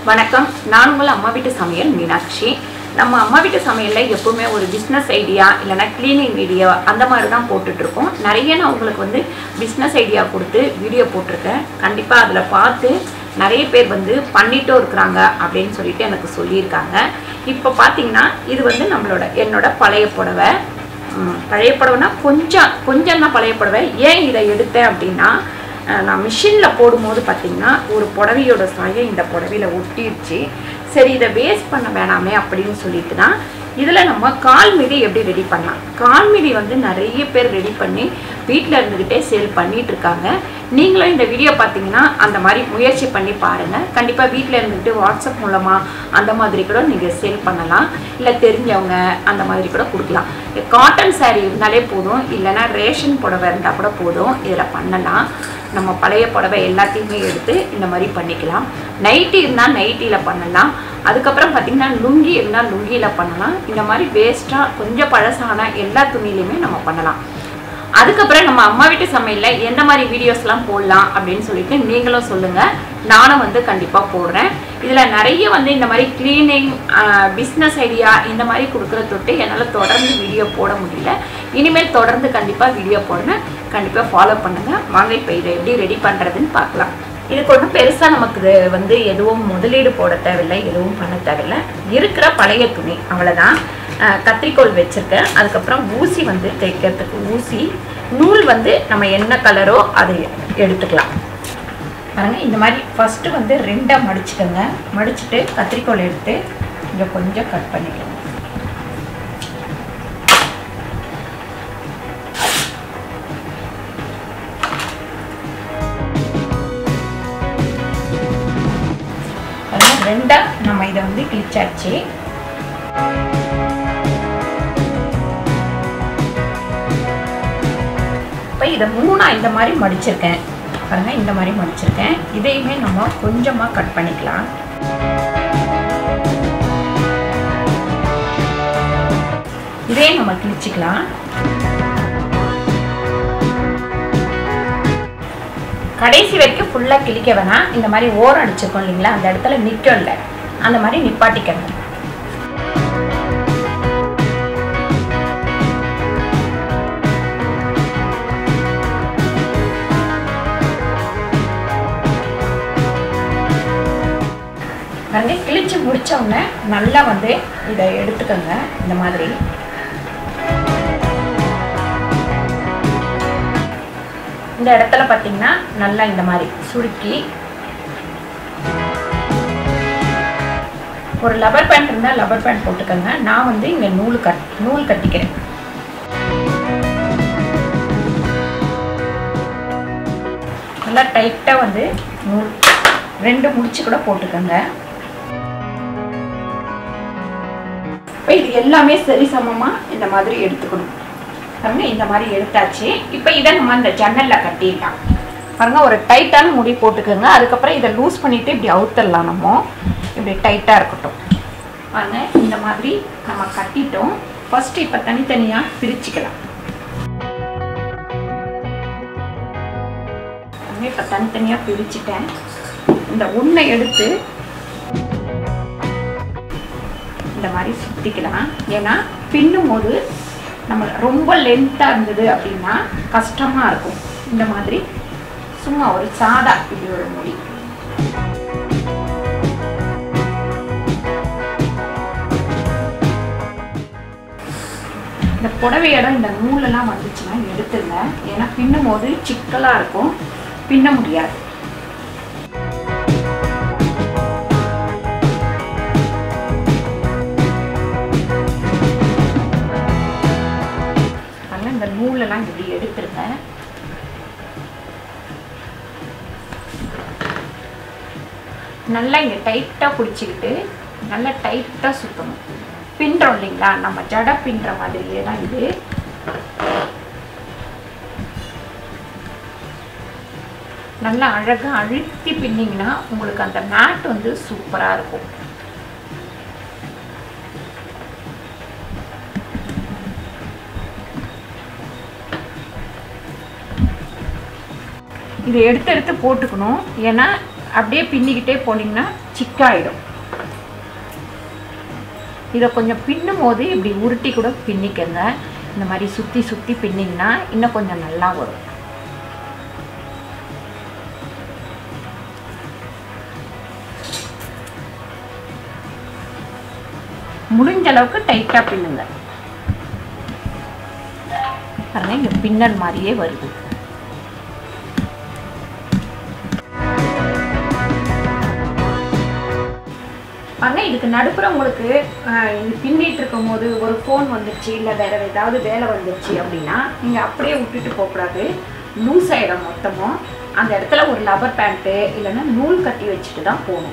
வணக்கம் நான் உங்கள் அம்மா வீட்டு சமையல் மீனாட்சி நம்ம அம்மா வீட்டு சமையலில் எப்பவுமே ஒரு பிஸ்னஸ் ஐடியா இல்லைன்னா க்ளீனிங் வீடியோ அந்த மாதிரி தான் போட்டுட்ருக்கோம் நிறைய நான் உங்களுக்கு வந்து பிஸ்னஸ் ஐடியா கொடுத்து வீடியோ போட்டிருக்கேன் கண்டிப்பாக அதில் பார்த்து நிறைய பேர் வந்து பண்ணிட்டும் இருக்கிறாங்க அப்படின்னு சொல்லிட்டு எனக்கு சொல்லியிருக்காங்க இப்போ பார்த்தீங்கன்னா இது வந்து நம்மளோட என்னோட பழைய புடவை ம், பழைய புடவைனா கொஞ்சம் கொஞ்சம் தான் பழைய புடவை ஏன் இதை எடுத்தேன் அப்படின்னா அஹ், நான் மிஷினில் போடும்போது பார்த்தீங்கன்னா ஒரு புடவையோட சாயம் இந்த புடவையில் ஒட்டிடுச்சு சரி இதை வேஸ்ட் பண்ண வேணாமே அப்படின்னு சொல்லிட்டு தான் இதில் நம்ம கால் மிதி எப்படி ரெடி பண்ணலாம் கால் மிதி வந்து நிறைய பேர் ரெடி பண்ணி வீட்டில் இருந்துக்கிட்டே சேல் பண்ணிட்டு இருக்காங்க நீங்களும் இந்த வீடியோ பார்த்தீங்கன்னா அந்த மாதிரி முயற்சி பண்ணி பாருங்கள் கண்டிப்பாக வீட்டில் இருந்துக்கிட்டு வாட்ஸ்அப் மூலமாக அந்த மாதிரி கூட நீங்கள் சேல் பண்ணலாம் இல்லை தெரிஞ்சவங்க அந்த மாதிரி கூட கொடுக்கலாம் காட்டன் saree இருந்தாலே போதும் இல்லைன்னா ரேஷன் புடவை இருந்தால் கூட போதும் இதில் பண்ணலாம் நம்ம பழைய புடவை எல்லாத்தையுமே எடுத்து இந்த மாதிரி பண்ணிக்கலாம் நைட்டி இருந்தால் நைட்டியில் பண்ணலாம் அதுக்கப்புறம் பார்த்திங்கன்னா லுங்கி இருந்தால் லுங்கியில் பண்ணலாம் இந்த மாதிரி வேஸ்ட்டாக கொஞ்சம் பழசான எல்லா துணியிலையுமே நம்ம பண்ணலாம் அதுக்கப்புறம் நம்ம அம்மா வீட்டு சமையலில் எந்த மாதிரி வீடியோஸ்லாம் போடலாம் அப்படின்னு சொல்லிட்டு நீங்களும் சொல்லுங்கள் நானும் வந்து கண்டிப்பாக போடுறேன் இதில் நிறைய வந்து இந்த மாதிரி க்ளீனிங் பிஸ்னஸ் ஐடியா இந்த மாதிரி கொடுக்குற தொட்டு என்னால் தொடர்ந்து வீடியோ போட முடியல இனிமேல் தொடர்ந்து கண்டிப்பாக வீடியோ போடுறேன் கண்டிப்பாக ஃபாலோ பண்ணுங்கள் வாங்க இப்போ இதை எப்படி ரெடி பண்ணுறதுன்னு பார்க்கலாம் இதுக்கு ஒன்றும் பெருசாக நமக்கு இது வந்து எதுவும் முதலீடு போட தேவையில்லை எதுவும் பண்ண தேவையில்லை இருக்கிற பழைய துணி அவ்வளோதான் அஹ் கத்திரிக்கோல் வச்சுருக்கேன் அதுக்கப்புறம் ஊசி வந்து தைக்கிறதுக்கு ஊசி நூல் வந்து நம்ம என்ன கலரோ அதை எடுத்துக்கலாம் பாருங்க இந்த மாதிரி ஃபஸ்ட்டு வந்து ரெண்டாக மடிச்சுக்கோங்க மடிச்சுட்டு கத்திரிக்கோல் எடுத்து இங்கே கொஞ்சம் கட் பண்ணிக்கணும் பாருங்க ரெண்டாக நம்ம இதை வந்து கிழிச்சாச்சு இப்போ இதை மூணாக இந்த மாதிரி மடிச்சிருக்கேன் பாருங்க இந்த மாதிரி மடிச்சிருக்கேன் இதையுமே நம்ம கொஞ்சமாக கட் பண்ணிக்கலாம் இதே நம்ம கிழிச்சிக்கலாம் கடைசி வரைக்கும் ஃபுல்லாக கிழிக்க வேணாம் இந்த மாதிரி ஓரம் அடிச்சிருக்கோம் இல்லைங்களா அந்த இடத்துல நிற்கும்ல அந்த மாதிரி நிப்பாட்டிக்கணும் பாருங்க கிழிச்சு முடிச்ச உடனே நல்லா வந்து இதை எடுத்துக்கோங்க இந்த மாதிரி இந்த இடத்துல பார்த்தீங்கன்னா நல்லா இந்த மாதிரி சுருக்கி ஒரு லப்பர் பேண்ட் இருந்தால் லப்பர் பேண்ட் போட்டுக்கோங்க நான் வந்து இங்கே நூல் கட் நூல் கட்டிக்கிறேன் நல்லா டைட்டாக வந்து நூல் ரெண்டு முடிச்சு கூட போட்டுக்கோங்க இப்போ இது எல்லாமே சரி சமமாக இந்த மாதிரி எடுத்துக்கணும் பாருங்க இந்த மாதிரி எடுத்தாச்சு இப்போ இதை நம்ம இந்த ஜன்னலில் கட்டிடலாம் பாருங்க ஒரு டைட்டான முடி போட்டுக்கோங்க அதுக்கப்புறம் இதை லூஸ் பண்ணிட்டு இப்படி அவுத்தரலாம் நம்ம இப்படி டைட்டாக இருக்கட்டும் பாருங்க இந்த மாதிரி நம்ம கட்டிட்டோம் ஃபர்ஸ்ட் இப்போ தனித்தனியாக பிரிச்சுக்கலாம் பாருங்க, இப்போ தனித்தனியாக பிரிச்சுட்டேன் இந்த உன்னை எடுத்து இந்த மாதிரி சுற்றிக்கலாம் ஏன்னா பின்னும் போது நம்ம ரொம்ப லென்த்தாக இருந்தது அப்படின்னா கஷ்டமாக இருக்கும் இந்த மாதிரி சும்மா ஒரு சாதா இப்படி ஒரு முடி இந்த புடவையோட இந்த நூலெல்லாம் வந்துச்சுன்னா எடுத்துங்க ஏன்னா பின்னும் போது சிக்கலாக இருக்கும் பின்ன முடியாது அதனால இந்த நூலெல்லாம் இப்படி எடுத்துருங்க நல்லா இங்கே டைட்டாக பிடிச்சிக்கிட்டு நல்லா டைட்டாக சுற்றணும் பின்றோம் இல்லைங்களா நம்ம ஜடை பின்ற மாதிரியே தான் இது நல்லா அழகாக அழுத்தி பின்னிங்கன்னா உங்களுக்கு அந்த மேட் வந்து சூப்பராக இருக்கும் இதை எடுத்து எடுத்து போட்டுக்கணும் ஏன்னா அப்படியே பின்னிக்கிட்டே போனீங்கன்னா சிக்காயிடும் இதை கொஞ்சம் பின்னும் போது இப்படி உருட்டி கூட பின்னிக்கங்க இந்த மாதிரி சுற்றி சுற்றி பின்னிங்கன்னா இன்னும் கொஞ்சம் நல்லா வரும் முடிஞ்ச அளவுக்கு டைட்டாக பின்னுங்க பாருங்க இங்கே பின்னல் மாதிரியே வருது பாருங்க இதுக்கு நடுப்புற உங்களுக்கு ஆஹ், இது பின்னிட்டு இருக்கும் போது ஒரு ஃபோன் வந்துருச்சு இல்லை வேற ஏதாவது வேலை வந்துருச்சு அப்படின்னா நீங்கள் அப்படியே விட்டுட்டு போகக்கூடாது லூஸ் ஆயிடும் மொத்தமும் அந்த இடத்துல ஒரு லப்பர் பேண்ட்டு இல்லைன்னா நூல் கட்டி வச்சுட்டு தான் போகணும்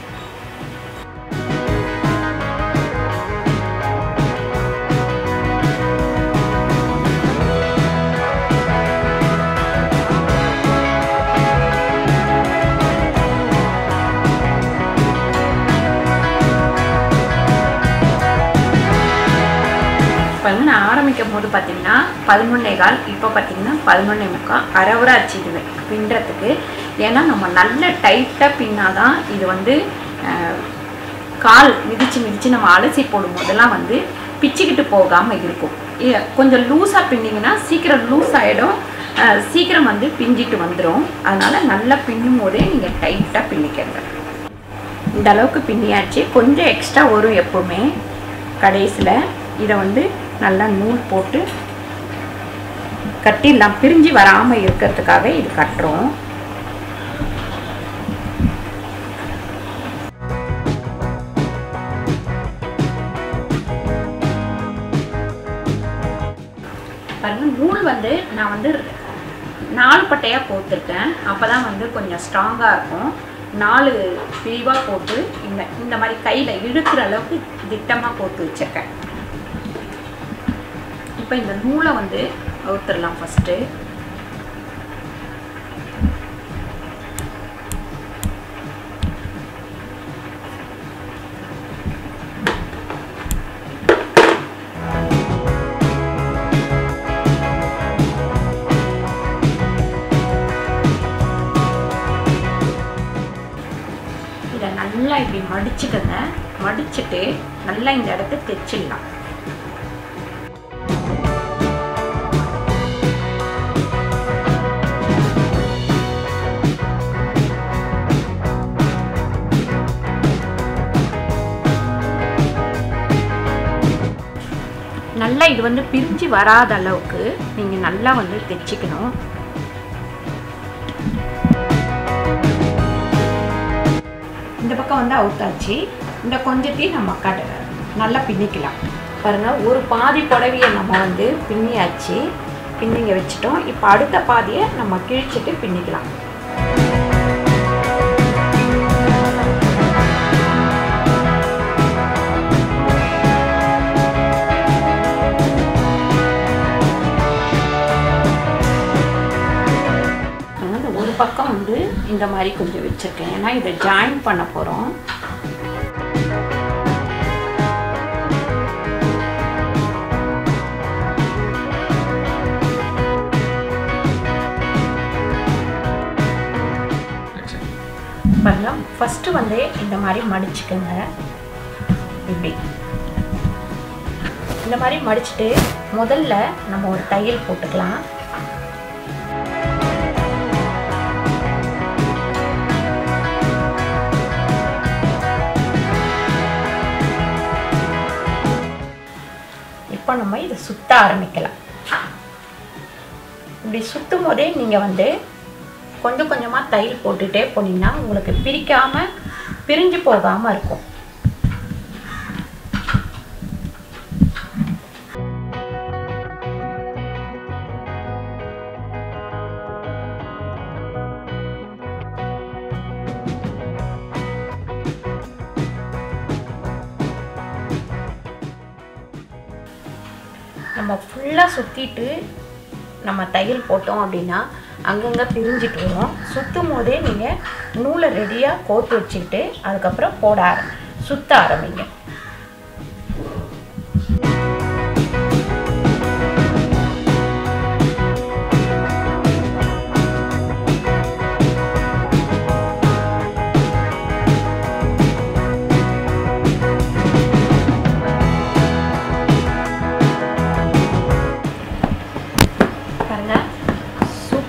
இப்போ வந்து நான் ஆரம்பிக்கும் போது பார்த்தீங்கன்னா பதினொன்னே கால் இப்போ பார்த்தீங்கன்னா பதினொன்னே முக்கால் அரைவரை அச்சிடுவேன் பின்னுறதுக்கு ஏன்னா நம்ம நல்ல டைட்டாக பின்னாதான் இது வந்து அஹ், கால் மிதிச்சு மிதிச்சு நம்ம அலசி போடும் போதெல்லாம் வந்து பிச்சுக்கிட்டு போகாமல் இருக்கும் இ- கொஞ்சம் லூஸாக பின்னிங்கன்னா சீக்கிரம் லூஸ் ஆகிடும் சீக்கிரம் வந்து பிஞ்சிட்டு வந்துடும் அதனால் நல்லா பின்னும் போதே நீங்கள் டைட்டாக பின்னிக்கங்க இந்த அளவுக்கு பின்னியாச்சு கொஞ்சம் எக்ஸ்ட்ரா வரும் எப்பவுமே கடைசியில் இதை வந்து நல்லா நூல் போட்டு கட்டிடலாம் பிரிஞ்சு வராமல் இருக்கிறதுக்காக இது கட்டுறோம் பாருங்க நூல் வந்து நான் வந்து நாலு பட்டையாக போட்டிருக்கேன் அப்போ தான் வந்து கொஞ்சம் ஸ்ட்ராங்காக இருக்கும் நாலு பிரிவாக போட்டு இந்த இந்த மாதிரி கையில் இழுக்கிற அளவுக்கு திட்டமாக போட்டு வச்சிருக்கேன் இப்போ இந்த நூலை வந்து அவுத்துடலாம் ஃபஸ்ட்டு இதை நல்லா இப்படி மடிச்சுக்கங்க மடிச்சுட்டு நல்லா இந்த இடத்த தைச்சிடலாம் நல்லா இது வந்து பிரிஞ்சு வராத அளவுக்கு நீங்கள் நல்லா வந்து தைச்சிக்கணும் இந்த பக்கம் வந்து அவுத்தாச்சு இந்த கொஞ்சத்தையும் நம்ம கட நல்லா பின்னிக்கலாம் பாருங்க ஒரு பாதி புடவையை நம்ம வந்து பின்னியாச்சு பின்னிங்க வச்சுட்டோம் இப்போ அடுத்த பாதியை நம்ம கிழிச்சிட்டு பின்னிக்கலாம் அதனால ஒரு பக்கம் வந்து இந்த மாதிரி கொஞ்சம் வச்சுருக்கேன் ஏன்னா இதை ஜாயின் பண்ண போகிறோம் பாருங்க ஃபஸ்ட்டு வந்து இந்த மாதிரி மடிச்சுக்கோங்க இப்படி இந்த மாதிரி மடிச்சுட்டு முதல்ல நம்ம ஒரு தையல் போட்டுக்கலாம் இப்போ நம்ம இதை சுத்த ஆரம்பிக்கலாம் இப்படி சுத்தும் போதே நீங்கள் வந்து கொஞ்சம் கொஞ்சமாக தையல் போட்டுகிட்டே போனீங்கன்னா உங்களுக்கு பிரிக்காமல் பிரிஞ்சு போகாமல் இருக்கும் நம்ம ஃபுல்லாக சுற்றிட்டு நம்ம தையல் போட்டோம் அப்படின்னா அங்கங்கே பிரிஞ்சிட்டு வரும் சுற்றும் போதே நீங்கள் நூலை ரெடியாக கோத்து வச்சுக்கிட்டு அதுக்கப்புறம் போட ஆர- சுத்த ஆரம்பிங்க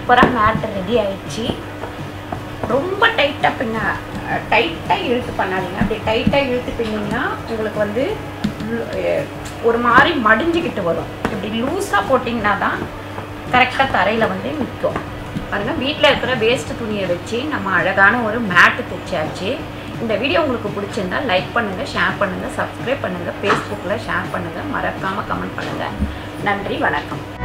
சூப்பராக மேட் ரெடி ஆயிடுச்சு ரொம்ப டைட்டாக பின்ன டைட்டாக இழுத்து பண்ணாதீங்க அப்படி டைட்டாக இழுத்து பின்னிங்கன்னா உங்களுக்கு வந்து லு- அஹ் ஒரு மாதிரி மடிஞ்சுக்கிட்டு வரும் இப்படி லூஸாக போட்டிங்கன்னா தான் கரெக்டாக தரையில் வந்து நிற்கும் பாருங்க வீட்டில் இருக்கிற வேஸ்ட் துணியை வச்சு நம்ம அழகான ஒரு மேட்டு தைச்சாச்சு இந்த வீடியோ உங்களுக்கு பிடிச்சிருந்தா லைக் பண்ணுங்கள் ஷேர் பண்ணுங்கள் சப்ஸ்கிரைப் பண்ணுங்கள் ஃபேஸ்புக்கில் ஷேர் பண்ணுங்கள் மறக்காமல் கமெண்ட் பண்ணுங்கள் நன்றி வணக்கம்